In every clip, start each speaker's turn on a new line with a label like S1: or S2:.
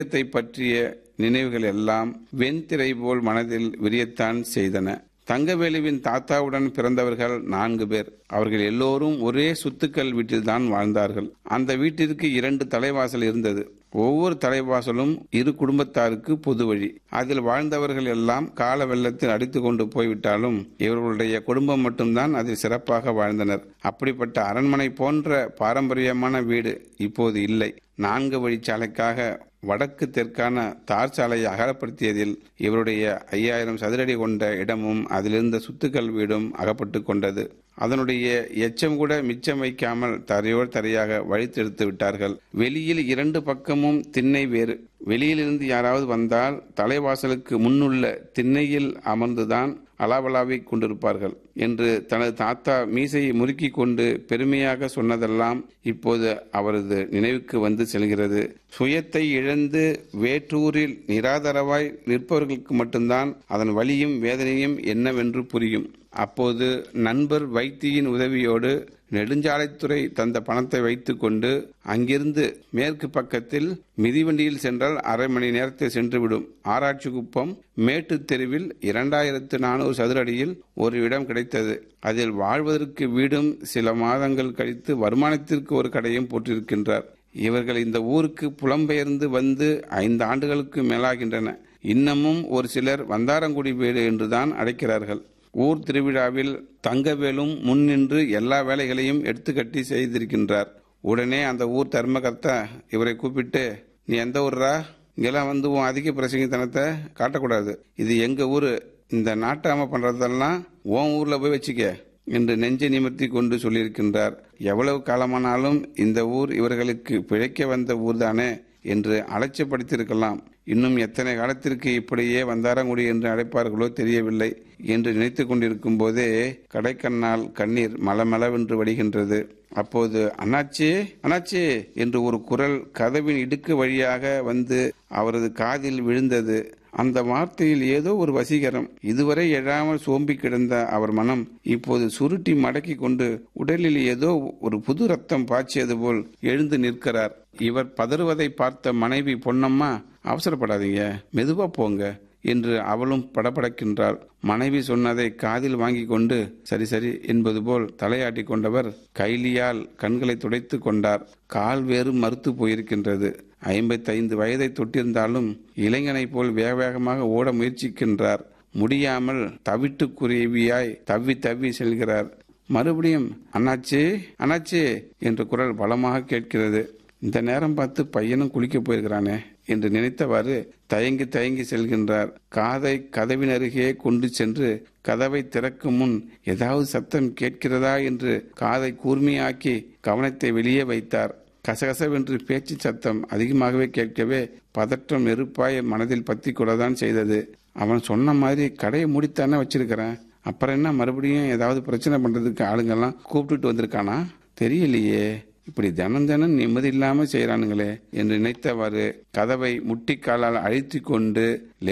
S1: சமுதாயத்தை பற்றிய நினைவுகள் எல்லாம் வெண்திரை போல் மனதில் விரியத்தான் செய்தன தங்கவேலுவின் தாத்தாவுடன் பிறந்தவர்கள் நான்கு பேர் அவர்கள் எல்லோரும் ஒரே சுத்துக்கள் வீட்டில்தான் வாழ்ந்தார்கள் அந்த வீட்டிற்கு இரண்டு தலைவாசல் இருந்தது ஒவ்வொரு தலைவாசலும் இரு குடும்பத்தாருக்கு பொது வழி அதில் வாழ்ந்தவர்கள் எல்லாம் கால வெள்ளத்தில் அடித்து கொண்டு போய்விட்டாலும் இவர்களுடைய குடும்பம் மட்டும்தான் அதில் சிறப்பாக வாழ்ந்தனர் அப்படிப்பட்ட அரண்மனை போன்ற பாரம்பரியமான வீடு இப்போது இல்லை நான்கு வழிச்சாலைக்காக வடக்கு தெற்கான தார் சாலையை அகலப்படுத்தியதில் இவருடைய ஐயாயிரம் சதுரடி கொண்ட இடமும் அதிலிருந்த சுத்துக்கள் வீடும் அகப்பட்டு கொண்டது அதனுடைய எச்சம் கூட மிச்சம் வைக்காமல் தரையோர் தரையாக வழித்தெடுத்து விட்டார்கள் வெளியில் இரண்டு பக்கமும் திண்ணை வேறு வெளியிலிருந்து யாராவது வந்தால் தலைவாசலுக்கு முன்னுள்ள திண்ணையில் அமர்ந்துதான் அலாவலாவை கொண்டிருப்பார்கள் என்று தனது தாத்தா மீசையை முறுக்கி கொண்டு பெருமையாக சொன்னதெல்லாம் இப்போது அவரது நினைவுக்கு வந்து செல்கிறது சுயத்தை இழந்து வேற்றூரில் நிராதரவாய் நிற்பவர்களுக்கு மட்டும்தான் அதன் வலியும் வேதனையும் என்னவென்று புரியும் அப்போது நண்பர் வைத்தியின் உதவியோடு நெடுஞ்சாலைத்துறை தந்த பணத்தை வைத்துக்கொண்டு அங்கிருந்து மேற்கு பக்கத்தில் மிதிவண்டியில் சென்றால் அரை மணி நேரத்தில் சென்றுவிடும் ஆராய்ச்சி குப்பம் மேட்டு தெருவில் இரண்டாயிரத்து நானூறு சதுர அடியில் ஒரு இடம் கிடைத்தது அதில் வாழ்வதற்கு வீடும் சில மாதங்கள் கழித்து வருமானத்திற்கு ஒரு கடையும் போட்டிருக்கின்றார் இவர்கள் இந்த ஊருக்கு புலம்பெயர்ந்து வந்து ஐந்து ஆண்டுகளுக்கு மேலாகின்றன இன்னமும் ஒரு சிலர் வந்தாரங்குடி வீடு என்றுதான் அழைக்கிறார்கள் ஊர் திருவிழாவில் தங்கவேலும் முன்னின்று எல்லா வேலைகளையும் எடுத்துக்கட்டி செய்திருக்கின்றார் உடனே அந்த ஊர் தர்மகர்த்தா இவரை கூப்பிட்டு நீ எந்த ஊர்ரா இங்கெல்லாம் வந்து உன் அதிக பிரசங்கித்தனத்தை காட்டக்கூடாது இது எங்க ஊரு இந்த நாட்டாம பண்றதெல்லாம் உன் ஊர்ல போய் வச்சுக்க என்று நெஞ்சை நிமிர்த்தி கொண்டு சொல்லியிருக்கின்றார் எவ்வளவு காலமானாலும் இந்த ஊர் இவர்களுக்கு பிழைக்க வந்த ஊர்தானே என்று அலட்சியப்படுத்தியிருக்கலாம் இன்னும் எத்தனை காலத்திற்கு இப்படியே வந்தாரங்குடி என்று அழைப்பார்களோ தெரியவில்லை என்று நினைத்து கொண்டிருக்கும் போதே கடைக்கண்ணால் கண்ணீர் மலமளவென்று வடிகின்றது அப்போது அண்ணாச்சி அண்ணாச்சி என்று ஒரு குரல் கதவின் இடுக்கு வழியாக வந்து அவரது காதில் விழுந்தது அந்த வார்த்தையில் ஏதோ ஒரு வசீகரம் இதுவரை எழாமல் சோம்பி கிடந்த அவர் மனம் இப்போது சுருட்டி மடக்கி கொண்டு உடலில் ஏதோ ஒரு புது ரத்தம் பாய்ச்சியது போல் எழுந்து நிற்கிறார் இவர் பதறுவதை பார்த்த மனைவி பொன்னம்மா அவசரப்படாதீங்க மெதுவா போங்க என்று அவளும் படபடக்கின்றாள் மனைவி சொன்னதை காதில் வாங்கி கொண்டு சரி சரி என்பது போல் தலையாட்டி கொண்டவர் கைலியால் கண்களை துடைத்து கொண்டார் கால் வேறு மறுத்து போயிருக்கின்றது ஐம்பத்தைந்து வயதை தொட்டிருந்தாலும் இளைஞனைப் போல் வேக வேகமாக ஓட முயற்சிக்கின்றார் முடியாமல் தவிட்டுக்குருவியாய் தவ்வி தவ்வி செல்கிறார் மறுபடியும் அண்ணாச்சி அண்ணாச்சி என்ற குரல் பலமாக கேட்கிறது இந்த நேரம் பார்த்து பையனும் குளிக்க போயிருக்கிறானே என்று நினைத்தவாறு தயங்கி தயங்கி செல்கின்றார் காதை கதவின் அருகே கொண்டு சென்று கதவை திறக்கும் முன் ஏதாவது சத்தம் கேட்கிறதா என்று காதை கூர்மையாக்கி கவனத்தை வெளியே வைத்தார் கசகசவென்று பேச்சு சத்தம் அதிகமாகவே கேட்கவே பதற்றம் நெருப்பாய் மனதில் பத்தி கொள்ளதான் செய்தது அவன் சொன்ன மாதிரி கடையை முடித்தானே வச்சிருக்கிறேன் அப்புறம் என்ன மறுபடியும் ஏதாவது பிரச்சனை பண்றதுக்கு ஆளுங்கெல்லாம் கூப்பிட்டுட்டு வந்திருக்கானா தெரியலையே இப்படி தினம் தினம் நிம்மதி இல்லாம செய்யறானுங்களே என்று நினைத்தவாறு கதவை முட்டிக்காலால் அழித்து கொண்டு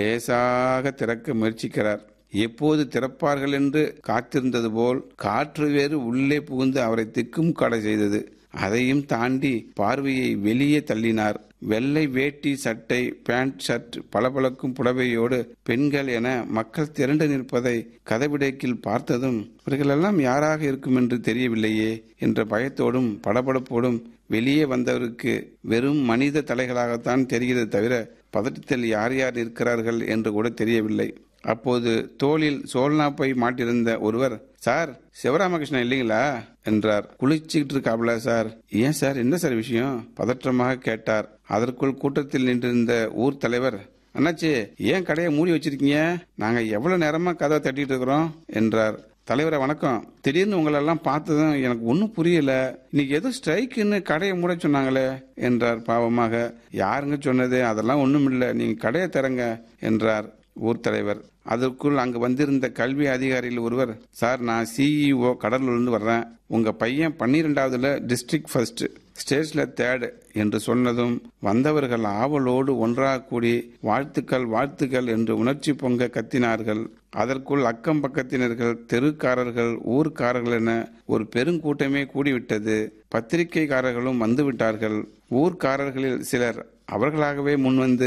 S1: லேசாக திறக்க முயற்சிக்கிறார் எப்போது திறப்பார்கள் என்று காத்திருந்தது போல் காற்று வேறு உள்ளே புகுந்து அவரை திக்கும் கடை செய்தது அதையும் தாண்டி பார்வையை வெளியே தள்ளினார் வெள்ளை வேட்டி சட்டை பேண்ட் ஷர்ட் பளபளக்கும் புடவையோடு பெண்கள் என மக்கள் திரண்டு நிற்பதை கதவிடைக்கில் பார்த்ததும் இவர்களெல்லாம் யாராக இருக்கும் என்று தெரியவில்லையே என்ற பயத்தோடும் படபடப்போடும் வெளியே வந்தவருக்கு வெறும் மனித தலைகளாகத்தான் தெரிகிறது தவிர பதட்டத்தில் யார் யார் இருக்கிறார்கள் என்று கூட தெரியவில்லை அப்போது தோளில் சோல்னாப்பை மாட்டிருந்த ஒருவர் சார் சிவராமகிருஷ்ணன் இல்லைங்களா என்றார் குளிச்சுக்கிட்டு இருக்காப்ல சார் ஏன் சார் என்ன சார் விஷயம் பதற்றமாக கேட்டார் அதற்குள் கூட்டத்தில் நின்றிருந்த ஊர் தலைவர் அண்ணாச்சி ஏன் கடையை மூடி வச்சிருக்கீங்க நாங்க எவ்வளவு நேரமா கதவை தட்டிட்டு இருக்கிறோம் என்றார் தலைவரை வணக்கம் திடீர்னு உங்களெல்லாம் பார்த்ததும் எனக்கு ஒன்றும் புரியல இன்னைக்கு ஏதோ ஸ்ட்ரைக்குன்னு கடையை மூட சொன்னாங்களே என்றார் பாவமாக யாருங்க சொன்னது அதெல்லாம் ஒன்றும் இல்லை நீங்க கடையை தரங்க என்றார் ஊர் தலைவர் அதற்குள் அங்கு வந்திருந்த கல்வி அதிகாரியில் ஒருவர் சார் நான் சிஇஓ கடலூர்லேருந்து வர்றேன் உங்க பையன் பன்னிரெண்டாவதுல டிஸ்ட்ரிக்ட் ஃபர்ஸ்ட் ஸ்டேட்ஸ்ல தேர்டு என்று சொன்னதும் வந்தவர்கள் ஆவலோடு ஒன்றாக கூடி வாழ்த்துக்கள் வாழ்த்துக்கள் என்று உணர்ச்சி பொங்க கத்தினார்கள் அதற்குள் அக்கம் பக்கத்தினர்கள் தெருக்காரர்கள் ஊர்க்காரர்கள் என ஒரு பெருங்கூட்டமே கூடிவிட்டது பத்திரிகைக்காரர்களும் வந்துவிட்டார்கள் ஊர்க்காரர்களில் சிலர் அவர்களாகவே முன்வந்து